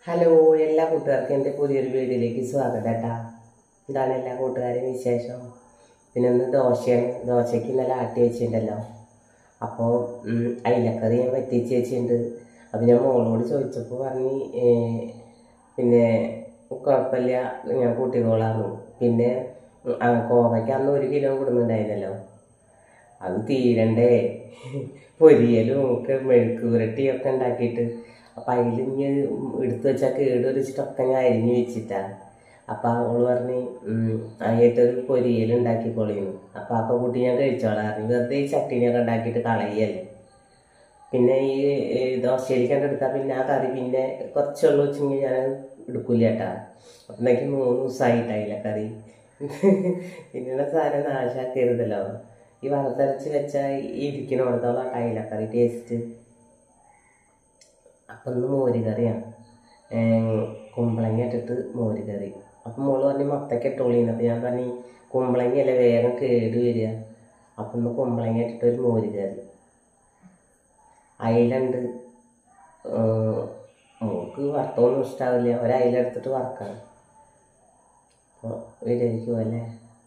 hello എല്ലാ കൂട്ടുകാർക്കും എൻ്റെ പുതിയൊരു വീഡിയോയിലേക്ക് സ്വാഗതം കേട്ടാ ഇതാണ് എല്ലാ കൂട്ടുകാരും വിശേഷം പിന്നെ ഒന്ന് ദോശയാണ് ദോശയ്ക്ക് ഇന്നലെ ആട്ടി വെച്ചിട്ടുണ്ടല്ലോ അപ്പോൾ അയിലക്കറി ഞാൻ പറ്റിച്ച് വെച്ചിട്ടുണ്ട് അപ്പോൾ ഞാൻ മോളോട് ചോദിച്ചപ്പോൾ പറഞ്ഞ് ഏ, പിന്നെ കുഴപ്പമില്ല ഞാൻ കൂട്ടിക്കോളാന്ന് പിന്നെ ഉം, ആ, കോവയ്ക്ക് അന്ന് ഒരു കിലോ കൊടുക്കുന്നുണ്ടായിരുന്നല്ലോ അത് തീരണ്ടേ പൊരിയലും ഒക്കെ മെഴുക്ക് പുരട്ടിയും ഒക്കെ ഉണ്ടാക്കിയിട്ട് അപ്പം അതിൽ ഇനി എടുത്തു വെച്ചാൽ കേട് വെച്ചിട്ടൊക്കെ ഞാൻ അരിഞ്ഞ് വെച്ചിട്ടാ അപ്പം അവള് പറഞ്ഞ് അതിട്ടൊരു പൊരിയൽ ഉണ്ടാക്കിക്കോളിന്ന് അപ്പം അപ്പം കുട്ടി ഞാൻ കഴിച്ചോളാം വെറുതെ ഈ ചട്ടിനിയൊക്കെ ഉണ്ടാക്കിയിട്ട് കളയല്ലേ പിന്നെ ഈ ഈ ദോശയിലേക്കാണ്ട് എടുത്താൽ പിന്നെ ആ കറി പിന്നെ കുറച്ചുള്ളൂ വെച്ചെങ്കിൽ ഞാൻ എടുക്കൂല കേട്ടാ അപ്പം എനിക്ക് മൂന്ന് ദിവസമായിട്ടായില്ല കറി പിന്നെയുള്ള സാധനം നാശാക്കരുതല്ലോ ഈ വറുത്തരച്ച് വെച്ചാൽ ഇരിക്കണോടത്തോളം ആയില്ല കറി ടേസ്റ്റ് അപ്പം ഇന്ന് മോര് കറിയാണ് കുമ്പളങ്ങ ഇട്ടിട്ട് മോര് കറി അപ്പം മോള് പറഞ്ഞ് മൊത്തയ്ക്ക് ഇട്ടോളിന്ന് അപ്പം ഞാൻ പറഞ്ഞു കുമ്പളങ്ങയല്ലേ വേഗം കേട് വരിക അപ്പം ഇന്ന് കുമ്പളങ്ങ ഇട്ടിട്ട് ഒരു മോര് കറി അയിലുണ്ട് മോൾക്ക് വറുത്തൊന്നും ഇഷ്ടാവില്ല ഒരയില എടുത്തിട്ട് വറക്കണം അപ്പോൾ വീട്ടിലേക്ക് പോകല്ലേ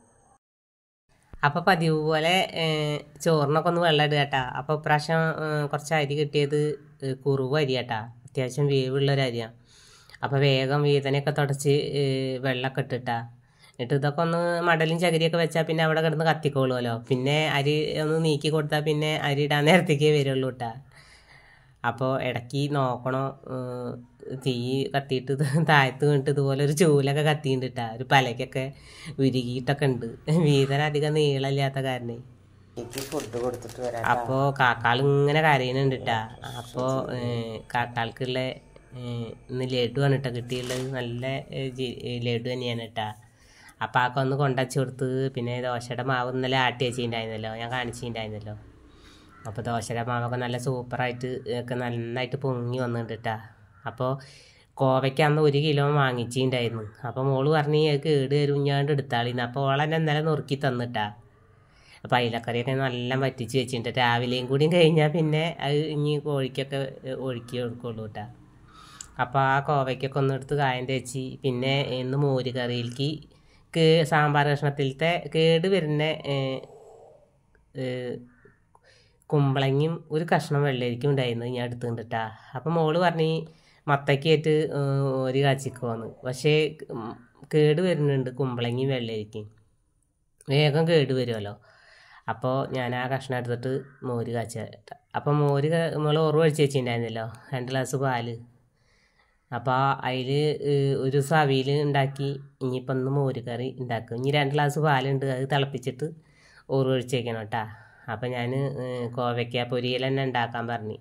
അപ്പോൾ പതിവ് പോലെ ഏഹ്, ചോറിനൊക്കെ ഒന്ന് വെള്ളം ഇടുക കേട്ടാ അപ്പോൾ ഇപ്രാവശ്യം ഏഹ്, കുറച്ച് അരി കിട്ടിയത് ഏഹ്, കുറുവ് അരി കേട്ടാ അത്യാവശ്യം വേവുള്ള ഒരു അരിയാണ് അപ്പോൾ വേഗം വേദനയൊക്കെ തുടച്ച് ഏഹ്, വെള്ളമൊക്കെ ഇട്ടിട്ടാ എന്നിട്ട് ഇതൊക്കെ ഒന്ന് മടലും ചകിരിയൊക്കെ വെച്ചാൽ പിന്നെ അവിടെ കിടന്ന് കത്തിക്കോളുമല്ലോ പിന്നെ അരി ഒന്ന് നീക്കി കൊടുത്താൽ പിന്നെ അരി ഇടാൻ നേരത്തേക്കേ വരുള്ളൂ കേട്ടാ അപ്പോൾ ഇടയ്ക്ക് നോക്കണം ഏഹ്, തീ കത്തിയിട്ട് ഇത് താഴത്ത് വീണിട്ട് ഇതുപോലെ ഒരു ചൂലൊക്കെ കത്തിയിട്ടുണ്ട് കേട്ടാ ഒരു പലക്കൊക്കെ ഉരുകിയിട്ടൊക്കെ ഉണ്ട് വീതന അധികം നീളമില്ലാത്ത കാരണേ എനിക്ക് ഫുഡ് കൊടുത്തിട്ട് വരാം അപ്പോൾ കാക്കാൾ ഇങ്ങനെ കരയുന്നുണ്ട് കേട്ടാ അപ്പോൾ കാക്കാൾക്കുള്ള ഏഹ്, ഇന്ന് ലഡു ആണ് കേട്ടോ കിട്ടിയുള്ളത് നല്ല ഏഹ്, ജി- ഏഹ്, ലഡു തന്നെയാണ് കേട്ടാ അപ്പോൾ ആക്ക ഒന്ന് കൊണ്ടുവച്ച് കൊടുത്ത് പിന്നെ ദോശയുടെ മാവ് ഇന്നലെ ആട്ടി വെച്ചിട്ടുണ്ടായിരുന്നല്ലോ ഞാൻ കാണിച്ചിട്ടുണ്ടായിരുന്നല്ലോ അപ്പോൾ ദോശയുടെ മാവൊക്കെ നല്ല സൂപ്പറായിട്ട് ഒക്കെ നന്നായിട്ട് പൊങ്ങി വന്നിട്ടുണ്ട് കേട്ടാ അപ്പോൾ കോവയ്ക്ക് അന്ന് ഒരു കിലോ വാങ്ങിച്ചിട്ടുണ്ടായിരുന്നു അപ്പോൾ മോള് പറഞ്ഞ് അത് കേട് വരും ഞാണ്ട് എടുത്താളിന്ന് അപ്പോൾ ഓളെന്നെ ഇന്നലെ നുറുക്കി തന്നിട്ടാ അപ്പോൾ അയിലക്കറിയൊക്കെ നല്ല വറ്റിച്ച് വെച്ചിട്ടുണ്ട് രാവിലെയും കൂടിയും കഴിഞ്ഞാൽ പിന്നെ അത് ഇനി കോഴിക്കൊക്കെ ഏഹ്, ഒഴുക്കി കൊടുക്കുള്ളൂ കേട്ടാ അപ്പോൾ ആ കോവയ്ക്കൊക്കെ ഒന്ന് എടുത്ത് കായം തേച്ച് പിന്നെ ഇന്ന് മോര് കറിയിലേക്ക് കേ സാമ്പാർ കഷ്ണത്തിലത്തെ കേട് വരുന്ന ഏഹ്, ഏഹ്, കുമ്പളങ്ങയും ഒരു കഷ്ണം വെള്ളരിക്കും ഉണ്ടായിരുന്നു ഞാൻ എടുത്തുകൊണ്ട് കേട്ടാ അപ്പം മോള് പറഞ്ഞ് മത്തക്കായിട്ട് ഒരു കാച്ചിക്കോന്ന് പക്ഷേ ഉം, കേട് വരുന്നുണ്ട് കുമ്പളങ്ങയും വെള്ളരിക്കും വേഗം കേട് വരുമല്ലോ അപ്പോൾ ഞാൻ ആ കഷ്ണം എടുത്തിട്ട് മോര് കാച്ച അപ്പം മോര് ക- നമ്മൾ ഓർവ് ഒഴിച്ച് വെച്ചിട്ടുണ്ടായിരുന്നല്ലോ രണ്ട് ഗ്ലാസ് പാല് അപ്പോൾ അതിൽ ഒരു സവിയിൽ ഉണ്ടാക്കി ഇനിയിപ്പം ഒന്ന് മോര് കറി ഉണ്ടാക്കും ഇനി രണ്ട് ഗ്ലാസ് പാലുണ്ട് അത് തിളപ്പിച്ചിട്ട് ഓർവ് ഒഴിച്ച് വെക്കണം കേട്ടാ അപ്പം ഞാൻ കോവയ്ക്ക പൊരിയിൽ തന്നെ ഉണ്ടാക്കാൻ പറഞ്ഞു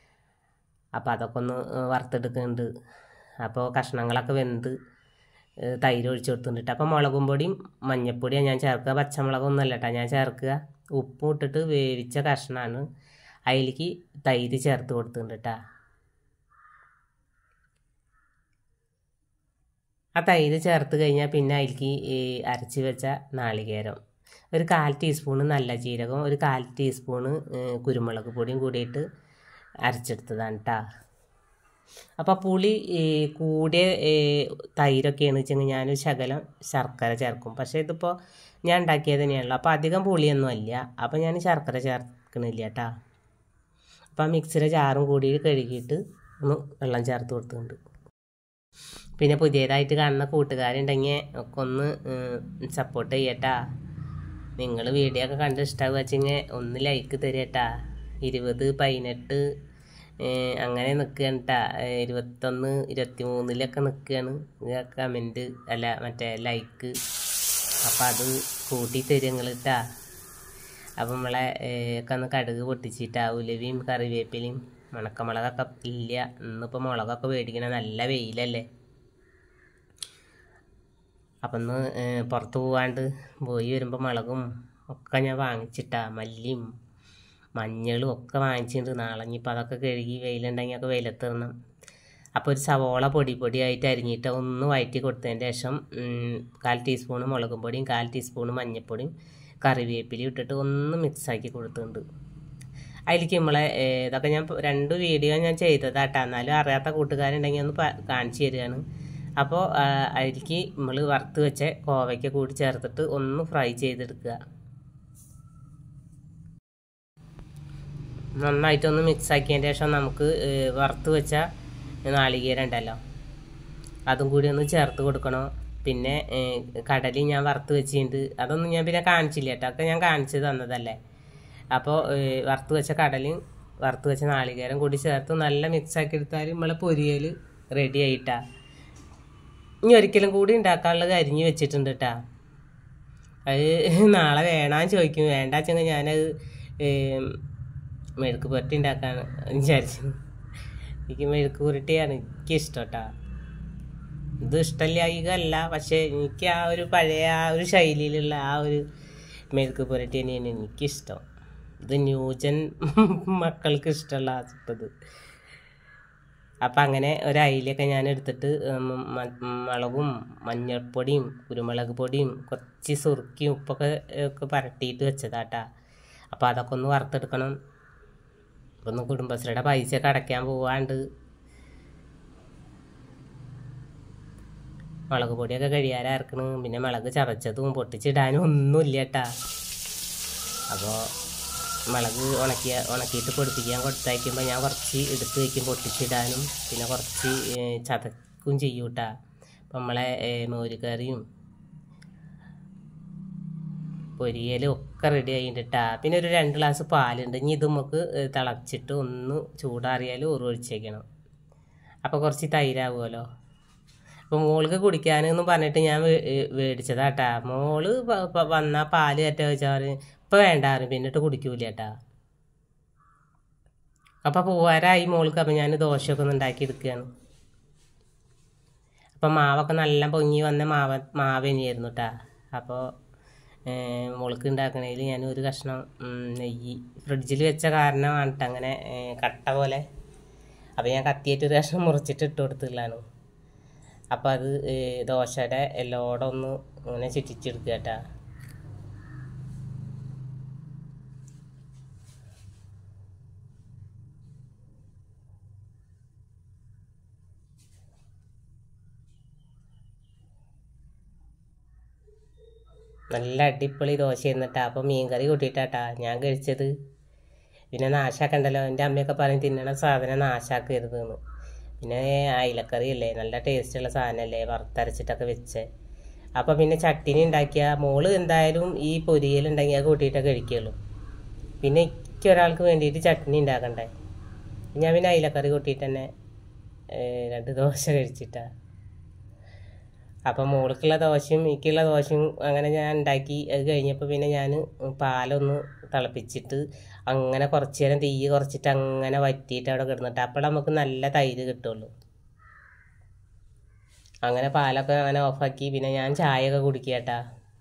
അപ്പോൾ അതൊക്കെ ഒന്ന് ഏഹ്, വറുത്തെടുക്കുന്നുണ്ട് അപ്പോൾ കഷ്ണങ്ങളൊക്കെ വെന്ത് ഏഹ്, തൈര് ഒഴിച്ച് കൊടുത്തിട്ടുണ്ട് അപ്പോൾ മുളകും പൊടിയും മഞ്ഞപ്പൊടിയാണ് ഞാൻ ചേർക്കുക പച്ചമുളകൊന്നും അല്ല കേട്ടോ ഞാൻ ചേർക്കുക ഉപ്പും ഇട്ടിട്ട് വേവിച്ച കഷ്ണമാണ് അതിലേക്ക് തൈര് ചേർത്ത് കൊടുത്തിട്ടുണ്ട് കേട്ടോ ആ തൈര് ചേർത്ത് കഴിഞ്ഞാൽ പിന്നെ അതിലേക്ക് ഈ അരച്ച് വെച്ച നാളികേരം ഒരു കാൽ ടീസ്പൂണ് നല്ല ജീരകം ഒരു കാൽ ടീസ്പൂണ് ഏഹ്, കുരുമുളക് പൊടിയും കൂടിയിട്ട് അരച്ചെടുത്തതാണ് കേട്ടോ അപ്പോൾ പുളി ഈ, കൂടിയ ഈ, തൈരൊക്കെയാണ് വെച്ചെങ്കിൽ ഞാനൊരു ശകലം ശർക്കര ചേർക്കും പക്ഷേ ഇതിപ്പോൾ ഞാൻ ഉണ്ടാക്കിയത് തന്നെയാണല്ലോ അപ്പോൾ അധികം പുളിയൊന്നും അല്ല അപ്പോൾ ഞാൻ ശർക്കര ചേർക്കണില്ല കേട്ടോ അപ്പോൾ ആ മിക്സിയുടെ ജാറും കൂടി കഴുകിയിട്ട് ഒന്ന് വെള്ളം ചേർത്ത് കൊടുത്തിട്ടുണ്ട് പിന്നെ പുതിയതായിട്ട് കാണുന്ന കൂട്ടുകാരുണ്ടെങ്കിൽ ഒക്കെ ഒന്ന് സപ്പോർട്ട് ചെയ്യട്ടാ നിങ്ങൾ വീഡിയോ ഒക്കെ കണ്ട് ഇഷ്ടമാവുക വെച്ചെങ്കിൽ ഒന്ന് ലൈക്ക് തരട്ടാ ഇരുപത് പതിനെട്ട് ഏഹ് അങ്ങനെ നിൽക്കുകയാണ് കേട്ടാ ഇരുപത്തൊന്ന് ഇരുപത്തി മൂന്നിലൊക്കെ നിൽക്കുകയാണ് കമൻറ്റ് അല്ല മറ്റേ ലൈക്ക് അപ്പം അത് കൂട്ടി തരും നിങ്ങൾ കേട്ടാ അപ്പം നമ്മളെ ഏഹ്, ഒക്കെ ഒന്ന് കടുക് പൊട്ടിച്ചിട്ടാ ഉലവിയും കറിവേപ്പിലയും ഉണക്കമുളകൊക്കെ ഇല്ല ഇന്നിപ്പോൾ മുളകൊക്കെ മേടിക്കണ നല്ല വെയിലല്ലേ അപ്പം ഒന്ന് ഏഹ്, പുറത്ത് പോവാണ്ട് പോയി വരുമ്പോൾ മുളകും ഒക്കെ ഞാൻ വാങ്ങിച്ചിട്ടാ മല്ലിയും മഞ്ഞളും ഒക്കെ വാങ്ങിച്ചിട്ടുണ്ട് നാളെ ഇനിയിപ്പോൾ അതൊക്കെ കഴുകി വെയിലുണ്ടെങ്കിൽ ഒക്കെ വെയിലത്തിടണം അപ്പോൾ ഒരു സവോള പൊടി പൊടിയായിട്ട് അരിഞ്ഞിട്ട് ഒന്ന് വഴറ്റി കൊടുത്തതിന് ശേഷം ഉം, കാൽ ടീസ്പൂണ് മുളകും പൊടിയും കാൽ ടീസ്പൂണ് മഞ്ഞൾപ്പൊടിയും കറിവേപ്പിലയും ഇട്ടിട്ട് ഒന്ന് മിക്സാക്കി കൊടുത്തിട്ടുണ്ട് അതിലേക്ക് നമ്മളെ ഏ, ഇതൊക്കെ ഞാൻ ഇപ്പൊ രണ്ട് വീഡിയോ ഞാൻ ചെയ്തതാട്ടാ എന്നാലും അറിയാത്ത കൂട്ടുകാരുണ്ടെങ്കിൽ ഒന്ന് പ- കാണിച്ചു തരികയാണ് അപ്പോൾ അതിലേക്ക് നമ്മൾ വറുത്ത് വെച്ച കോവയ്ക്ക കൂടി ചേർത്തിട്ട് ഒന്ന് ഫ്രൈ ചെയ്തെടുക്കുക നന്നായിട്ടൊന്ന് മിക്സ് ആക്കിയതിന് ശേഷം നമുക്ക് ഏ, വറുത്ത് വെച്ച നാളികേരം ഉണ്ടല്ലോ അതും കൂടി ഒന്ന് ചേർത്ത് കൊടുക്കണം പിന്നെ കടലി ഞാൻ വറുത്ത് വെച്ചിട്ടുണ്ട് അതൊന്നും ഞാൻ പിന്നെ കാണിച്ചില്ല കേട്ടോ ഒക്കെ ഞാൻ കാണിച്ചു തന്നതല്ലേ അപ്പോൾ വറുത്ത് വെച്ച കടലും വറുത്ത് വെച്ച നാളികേരം കൂടി ചേർത്ത് നല്ല മിക്സ് ആക്കി എടുത്താൽ നമ്മളെ പൊരിയൽ റെഡി ആയിട്ടാ ഇനി ഒരിക്കലും കൂടി ഉണ്ടാക്കാനുള്ളത് അരിഞ്ഞ് വെച്ചിട്ടുണ്ട് കേട്ടാ അത് നാളെ വേണാന്ന് ചോദിക്കും വേണ്ട വെച്ചെങ്കിൽ ഞാനത് ഏം, മെഴുക്ക് പുരട്ടി ഉണ്ടാക്കാൻ വിചാരിച്ചു എനിക്ക് മെഴുക്ക് പുരട്ടിയാണ് എനിക്കിഷ്ടം കേട്ടാ ഇത് ഇഷ്ടമില്ലായികല്ല പക്ഷേ എനിക്ക് ആ ഒരു പഴയ ആ ഒരു ശൈലിയിലുള്ള ആ ഒരു മെഴുക്ക് പുരട്ടി തന്നെയാണ് എനിക്കിഷ്ടം ഇത് ന്യൂജൻ മക്കൾക്ക് ഇഷ്ടമുള്ള ഇത് അപ്പം അങ്ങനെ ഒരു അയിലൊക്കെ ഞാൻ എടുത്തിട്ട് ഉം, മ- മുളകും മഞ്ഞൾപ്പൊടിയും കുരുമുളക് പൊടിയും കുറച്ച് സുറുക്കിയും ഉപ്പൊക്കെ ഒക്കെ പരട്ടിയിട്ട് വെച്ചതാട്ടാ അപ്പോൾ അതൊക്കെ ഒന്ന് വറുത്തെടുക്കണം ഇപ്പം ഒന്ന് കുടുംബശ്രീയുടെ പൈസയൊക്കെ അടയ്ക്കാൻ പോവാണ്ട് മുളക് പൊടിയൊക്കെ കഴിയാറാ ഇറക്കണ് പിന്നെ മുളക് ചതച്ചതും പൊട്ടിച്ചിടാനും ഒന്നുമില്ല കേട്ടാ അപ്പോൾ മുളക് ഉണക്കിയ ഉണക്കിയിട്ട് പൊടിപ്പിക്കാൻ കൊടുത്തയക്കുമ്പോൾ ഞാൻ കുറച്ച് എടുത്ത് വയ്ക്കും പൊട്ടിച്ചിടാനും പിന്നെ കുറച്ച് ഏ, ചതക്കും ചെയ്യും കേട്ടാ അപ്പം നമ്മളെ ഏ, മോരുകറിയും പൊരിയലും ഒക്കെ റെഡി ആയിട്ടാ പിന്നെ ഒരു രണ്ട് ഗ്ലാസ് പാലുണ്ട് ഇനി ഇത് നമുക്ക് ഏ, തിളച്ചിട്ട് ഒന്ന് ചൂടാറിയാൽ ഉറവൊഴിച്ചേക്കണം അപ്പോൾ കുറച്ച് തൈരാകുമല്ലോ അപ്പോൾ മോൾക്ക് കുടിക്കാനെന്ന് പറഞ്ഞിട്ട് ഞാൻ വേ- ഏ, മേടിച്ചതാട്ടാ മോള് പ- പ- വന്നാ പാല് കറ്റ വെച്ചാൽ ഇപ്പം വേണ്ടാറ് പിന്നിട്ട് കുടിക്കൂല കേട്ടാ അപ്പം പോവാരായി മോൾക്ക് അപ്പം ഞാൻ ദോശയൊക്കെ ഒന്ന് ഉണ്ടാക്കി എടുക്കുകയാണ് അപ്പം മാവൊക്കെ നല്ല പൊങ്ങി വന്ന മാവ മാവനെയായിരുന്നു കേട്ടാ അപ്പോൾ മോൾക്ക് ഉണ്ടാക്കണതിൽ ഞാൻ ഒരു കഷ്ണം ഉം, നെയ്യ് ഫ്രിഡ്ജിൽ വെച്ച കാരണമാണ് ട്ടോ അങ്ങനെ ഏ, കട്ട പോലെ അപ്പോൾ ഞാൻ കത്തിയിട്ട് ഒരു കഷ്ണം മുറിച്ചിട്ട് ഇട്ട് കൊടുത്തുള്ളതാണ് അപ്പോൾ അത് ഏ, ദോശയുടെ എല്ലോടെ ഒന്ന് ഇങ്ങനെ ചുറ്റിച്ചെടുക്കുക കേട്ടാ നല്ല അടിപൊളി ദോശ എന്നിട്ടാ അപ്പോൾ മീൻകറി കൂട്ടിയിട്ടാട്ടാ ഞാൻ കഴിച്ചത് പിന്നെ നാശാക്കണ്ടല്ലോ എൻ്റെ അമ്മയൊക്കെ പറയും തിന്നണ സാധനം നാശാക്കരുത് എന്ന് പിന്നെ അയിലക്കറി അല്ലേ നല്ല ടേസ്റ്റുള്ള സാധനമല്ലേ വറുത്തരച്ചിട്ടൊക്കെ വെച്ച് അപ്പോൾ പിന്നെ ചട്ടിനി ഉണ്ടാക്കിയ മോള് എന്തായാലും ഈ പൊരിയലുണ്ടെങ്കിൽ അത് കൂട്ടിയിട്ടേ കഴിക്കുള്ളൂ പിന്നെ എനിക്ക് ഒരാൾക്ക് വേണ്ടിയിട്ട് ചട്നി ഉണ്ടാക്കണ്ടേ ഞാൻ പിന്നെ അയിലക്കറി കൂട്ടിയിട്ട് തന്നെ ഏ, രണ്ട് ദോശ കഴിച്ചിട്ടാ അപ്പം മോൾക്കുള്ള ദോശയും എനിക്കുള്ള ദോശയും അങ്ങനെ ഞാൻ ഉണ്ടാക്കി അത് കഴിഞ്ഞപ്പോൾ പിന്നെ ഞാൻ പാലൊന്ന് തിളപ്പിച്ചിട്ട് അങ്ങനെ കുറച്ച് നേരം തീ കുറച്ചിട്ട് അങ്ങനെ വറ്റിയിട്ട് അവിടെ കിടന്നിട്ട് അപ്പോൾ നമുക്ക് നല്ല തൈര് കിട്ടുള്ളൂ അങ്ങനെ പാലൊക്കെ അങ്ങനെ ഓഫാക്കി പിന്നെ ഞാൻ ചായയൊക്കെ കുടിക്കട്ടാ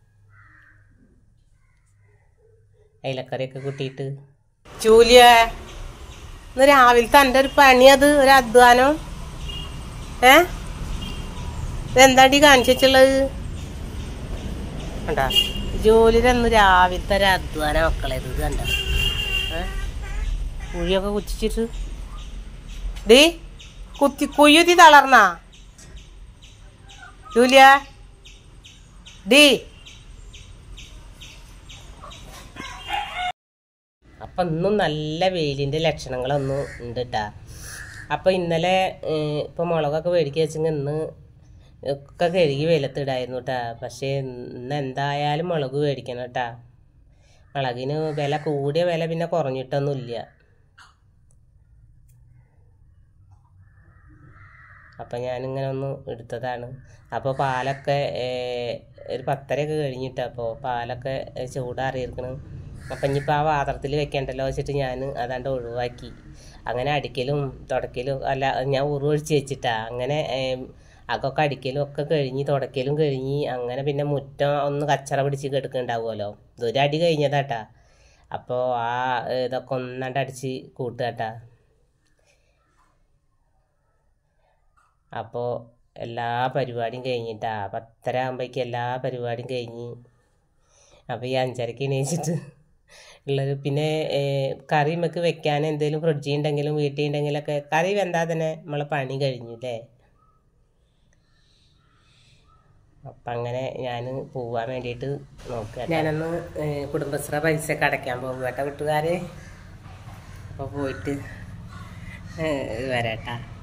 അയിലക്കറിയൊക്കെ കൂട്ടിയിട്ട് ജൂലിയ ഇന്ന് രാവിലത്തെ എൻ്റെ ഒരു പണി അത് ഒരു അധ്വാനം ഏ ഇതെന്താടി കാണിച്ചു വെച്ചുള്ളത് കണ്ടാ ജോലിയുടെ അന്ന് രാവിലത്തെ ഒരു അധ്വാനം മക്കളെ ഇത് കണ്ട കുഴിയൊക്കെ കുച്ചിച്ചിട്ട് ഡീ കുത്തി കുയ്യുത്തി തളർന്നാ ജൂലിയ ഡീ അപ്പം ഇന്നും നല്ല വെയിലിൻ്റെ ലക്ഷണങ്ങളൊന്നും ഉണ്ട് കേട്ടാ അപ്പോൾ ഇന്നലെ ഇപ്പോൾ മുളകൊക്കെ മേടിക്കുക വെച്ചെങ്കിൽ ഇന്ന് ഒക്കെ കഴുകി വെയിലത്തിടായിരുന്നു കേട്ടാ പക്ഷേ ഇന്ന് എന്തായാലും മുളക് മേടിക്കണം കേട്ടാ മുളകിന് വില കൂടിയ വില പിന്നെ കുറഞ്ഞിട്ടൊന്നുമില്ല അപ്പം ഞാനിങ്ങനെ ഒന്ന് എടുത്തതാണ് അപ്പോൾ പാലൊക്കെ ഏഹ്, ഒരു പത്തരയൊക്കെ കഴിഞ്ഞിട്ട് അപ്പോൾ പാലൊക്കെ ഏഹ്, ചൂടാറിയിരിക്കണം അപ്പം ഇനിയിപ്പോൾ ആ പാത്രത്തിൽ വെക്കണ്ടല്ലോ വെച്ചിട്ട് ഞാൻ അതാണ്ട് ഒഴിവാക്കി അങ്ങനെ അടിക്കലും തുടക്കലും അല്ല ഞാൻ ഉറുവൊഴിച്ച് വെച്ചിട്ടാ അങ്ങനെ ഏം, അതൊക്കെ അടിക്കലും ഒക്കെ കഴിഞ്ഞ് തുടക്കലും കഴിഞ്ഞ് അങ്ങനെ പിന്നെ മുറ്റം ഒന്ന് കച്ചറ പിടിച്ച് കിടക്കുന്നുണ്ടാവുമല്ലോ ഇതൊരു അടി കഴിഞ്ഞതാട്ടാ അപ്പോൾ ആ ഏഹ്, ഇതൊക്കെ ഒന്നാണ്ട് അടിച്ച് കൂട്ടുകട്ടാ അപ്പോൾ എല്ലാ പരിപാടിയും കഴിഞ്ഞിട്ടാ പത്തര ആകുമ്പോഴേക്കും എല്ലാ പരിപാടിയും കഴിഞ്ഞ് അപ്പോൾ ഈ അഞ്ചരക്ക് എണീച്ചിട്ട് ഉള്ളത് പിന്നെ ഏഹ്, കറി നമുക്ക് വെക്കാൻ എന്തെങ്കിലും ഫ്രിഡ്ജിൽ ഉണ്ടെങ്കിലും വീട്ടിൽ ഉണ്ടെങ്കിലൊക്കെ കറി വെന്താൽ തന്നെ നമ്മളെ പണി കഴിഞ്ഞു അല്ലേ അപ്പം അങ്ങനെ ഞാൻ പോവാൻ വേണ്ടിയിട്ട് നോക്കുക ഞാനൊന്ന് ഏഹ്, കുടുംബശ്രീ പൈസ ഒക്കെ അടയ്ക്കാൻ പോകും കേട്ടോ വീട്ടുകാർ അപ്പോൾ പോയിട്ട് ഏഹ്, വരാട്ടാ